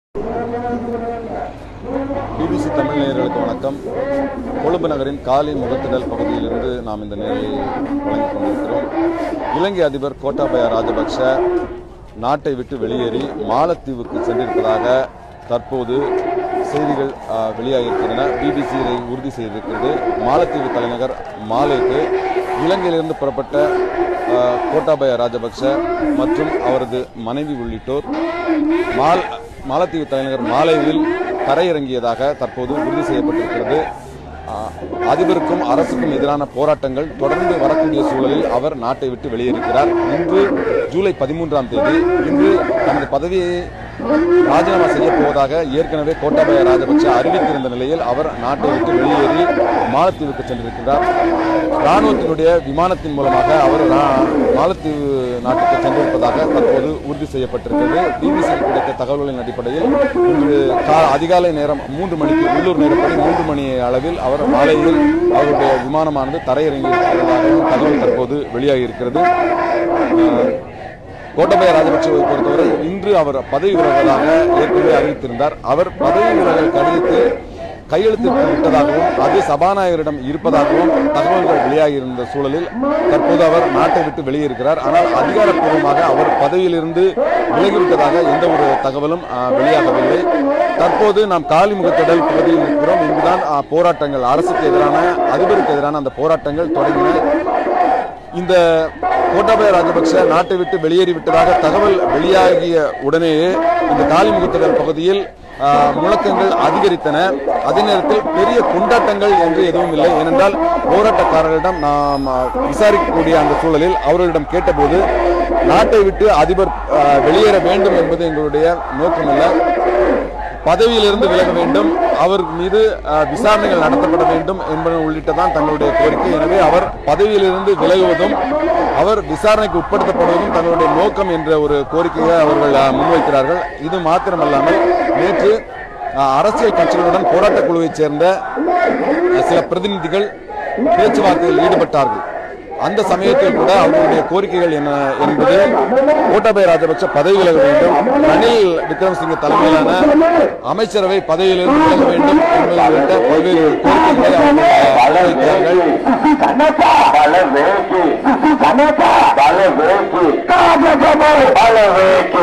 BBC Tamil நேயர்களுக்கு வணக்கம் கொழும்பு நகரின் காலி முகத்திடல் பகுதியிலிருந்து நாம் இந்த நேரலை வழங்கிக் கொண்டிருக்கிறோம் இலங்கை அதிபர் கோட்டாபய ராஜபக்ஷ நாட்டை விட்டு வெளியேறி மாலத்தீவுக்கு சென்றிருப்பதாக தற்போது செய்திகள் ஆ, வெளியாகியிருக்கின்றன பிபிசி இதை உறுதி செய்திருக்கிறது மாலத்தீவு தலைநகர் மாலேக்கு இலங்கையிலிருந்து புறப்பட்ட ஆ, கோட்டாபய ராஜபக்ஷ மற்றும் அவரது மனைவி உள்ளிட்டோர் மால் மாலத்தீவு தலைநகர் மாலேவில் தரையிறங்கியதாக தற்போது உறுதி செய்யப்பட்டிருக்கிறது ஆ, அதிபருக்கும் அரசுக்கும் எதிரான போராட்டங்கள் தொடர்ந்து வரக்கூடிய சூழலில் அவர் நாட்டை விட்டு வெளியேறுகிறார் இன்று ஜூலை பதிமூன்றாம் தேதி இன்று தனது பதவியை ராஜினாமா செய்யப் போவதாக ஏற்கனவே கோட்டாபய ராஜபக்ஷ அறிவித்திருந்த நிலையில் அவர் நாட்டை விட்டு வெளியேறி மாலத்தீவுக்கு சென்றிருக்கிறார் ராணுவத்தினுடைய விமானத்தின் மூலமாக அவர் ரா- மாலத்தீவு நாட்டுக்கு சென்றிருப்பதாக தற்போது உறுதி செய்யப்பட்டிருக்கிறது பிபிசி கிடைத்த தகவல்களின் அடிப்படையில் இன்று கா- அதிகாலை நேரம் மூன்று மணிக்கு உள்ளூர் நேரப்படி மூன்று மணி அளவில் அவர் மாலையில் அவருடைய விமானமானது தரையிறங்கி இருக்கிறதாகவும் தகவல் தற்போது வெளியாகி இருக்கிறது அஹ், கோட்டபய ராஜபக்சேவை பொறுத்தவரை இன்று அவர் பதவி விலகுவதாக ஏற்கனவே அறிவித்திருந்தார் அவர் பதவி விலகல் கடிதத்தில் கையெழுத்திட்டு விட்டதாகவும் அது சபாநாயகரிடம் இருப்பதாகவும் தகவல்கள் வெளியாகியிருந்த சூழலில் தற்போது அவர் நாட்டை விட்டு வெளியேறுகிறார் ஆனால் அதிகாரப்பூர்வமாக அவர் பதவியிலிருந்து விலகிவிட்டதாக எந்த ஒரு தகவலும் ஆ, வெளியாகவில்லை தற்போது நாம் காலிமுகத்திடல் பகுதியில் இருக்கிறோம் இங்குதான் ஆ, போராட்டங்கள் அரசுக்கு எதிரான அதிபருக்கு எதிரான அந்த போராட்டங்கள் தொடங்கின இந்த கோட்டாபய ராஜபக்ஷ நாட்டை விட்டு வெளியேறி விட்டதாக தகவல் வெளியாகிய உடனேயே இந்த காலிமுகத்திடல் பகுதியில் ஆ, முழக்கங்கள் அதிகரித்தன அதே நேரத்தில் பெரிய கொண்டாட்டங்கள் என்று எதுவும் இல்லை ஏனென்றால் போராட்டக்காரர்களிடம் நாம் ஆ, விசாரிக்கக்கூடிய அந்த சூழலில் அவர்களிடம் கேட்டபோது நாட்டை விட்டு அதிபர் ஆ, வெளியேற வேண்டும் என்பது எங்களுடைய நோக்கமல்ல பதவியிலிருந்து விலக வேண்டும் அவர் மீது அஹ், விசாரணைகள் நடத்தப்பட வேண்டும் என்பது உள்ளிட்டதான் தங்களுடைய கோரிக்கை எனவே அவர் பதவியிலிருந்து விலகுவதும் அவர் விசாரணைக்கு உட்படுத்தப்படுவதும் தங்களுடைய நோக்கம் என்ற ஒரு கோரிக்கையை அவர்கள் அஹ், முன்வைக்கிறார்கள் இது மாத்திரமல்லாமல் நேற்று அஹ், அரசியல் கட்சிகளுடன் போராட்டக் குழுவைச் சேர்ந்த அஹ், சில பிரதிநிதிகள் பேச்சுவார்த்தையில் ஈடுபட்டார்கள் அந்த சமயத்தில் கூட அவர்களுடைய கோரிக்கைகள் என்ன என்பது கோட்டாபய ராஜபக்ச பதவி விலக வேண்டும் ரணில் விக்ரமசிங்க தலைமையிலான அமைச்சரவை பதவியிலிருந்து விலக வேண்டும் என்பது உள்ளிட்ட பல்வேறு கோரிக்கைகளை அவர்கள் முன்வைத்தார்கள் கனகா பல வேகி கனகா பல வேகி காஜகமோ பல வேகி